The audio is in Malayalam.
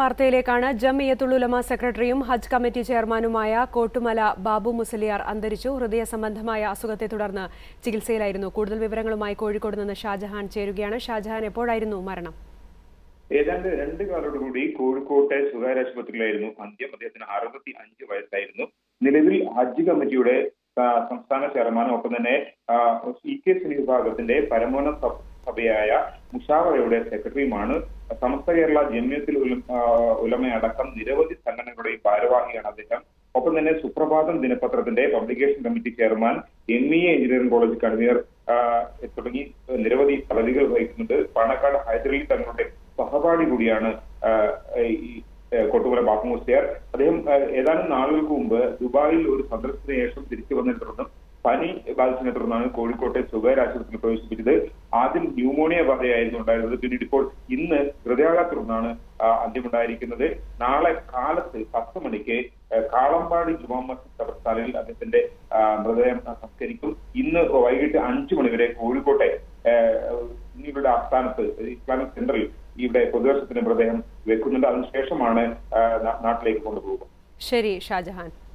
വാർത്തയിലേക്കാണ് ജമിയത്തുൽ ഉലമ സെക്രട്ടറിയും ഹജ്ജ് കമ്മിറ്റി ചെയർമാനുമായ കോട്ടുമല ബാബു മുസലിയാർ അന്തരിച്ചു ഹൃദയ സംബന്ധമായ അസുഖത്തെ തുടർന്ന് ചികിത്സയിലായിരുന്നു കൂടുതൽ വിവരങ്ങളുമായി കോഴിക്കോട് നിന്ന് ഷാജഹാൻ ചേരുകയാണ് ഷാജഹാൻ എപ്പോഴായിരുന്നു മരണം ഏതാണ്ട് രണ്ട് കാലോടുകൂടി കോഴിക്കോട്ടെ സ്വകാര്യ ആശുപത്രിയിലായിരുന്നു അന്ത്യം അദ്ദേഹത്തിന് അറുപത്തി അഞ്ച് വയസ്സായിരുന്നു നിലവിൽ ഹജ്ജ് കമ്മിറ്റിയുടെ ആ, സംസ്ഥാന ചെയർമാനും ഒപ്പം തന്നെ സി കെ സുനി വിഭാഗത്തിന്റെ പരമോന്നത സഭ- സഭയായ മുഷാവറയുടെ സെക്രട്ടറിയുമാണ് സമസ്ത കേരള ജമ്യത്തിൽ ഉലമയടക്കം നിരവധി സംഘടനകളുടെ ഭാരവാഹിയാണ് അദ്ദേഹം ഒപ്പം തന്നെ സുപ്രഭാതം ദിനപത്രത്തിന്റെ publication committee chairman M E A engineering college convener ആ, തുടങ്ങി നിരവധി പദവികൾ വഹിക്കുന്നുണ്ട് പാണക്കാട് ഹൈദരലി തങ്ങളുടെ സഹപാഠി കൂടിയാണ് ആ, ഈ ആ, കൊട്ടുകുല ബാപ്പു മുസ്ലിയാർ അദ്ദേഹം ആ, ഏതാനും നാളുകൾക്ക് മുമ്പ് ദുബായിൽ ഒരു സന്ദർശനത്തിന് ശേഷം തിരിച്ചു വന്നതിനെ തുടർന്ന് പനി ബാധിച്ചതിനെ തുടർന്നാണ് കോഴിക്കോട്ടെ സ്വകാര്യ ആശുപത്രിയിൽ പ്രവേശിപ്പിച്ചത് ആദ്യം ന്യൂമോണിയ ബാധയായിരുന്നു ഉണ്ടായിരുന്നത് പിന്നീട് ഇപ്പോൾ ഇന്ന് ഹൃദയാഘാതത്തെ തുടർന്നാണ് ആ, അന്ത്യമുണ്ടായിരിക്കുന്നത് നാളെ കാലത്ത് പത്ത് മണിക്ക് ആ, കാളമ്പാടി ജുമാ മസ്ജിദ് കബർസ്ഥാനിൽ അദ്ദേഹത്തിന്റെ ആ, മൃതദേഹം സംസ്കരിക്കും ഇന്ന് വൈകിട്ട് അഞ്ചു മണിവരെ കോഴിക്കോട്ടെ ആ, ഇവരുടെ ആസ്ഥാനത്ത് ഇസ്ലാമിക് സെന്ററിൽ ഇവിടെ പൊതുദർശനത്തിന് മൃതദേഹം വെക്കുന്നുണ്ട് അതിനുശേഷമാണ് ആ, നാ- നാട്ടിലേക്ക് കൊണ്ടുപോകുക ശരി ഷാജഹാൻ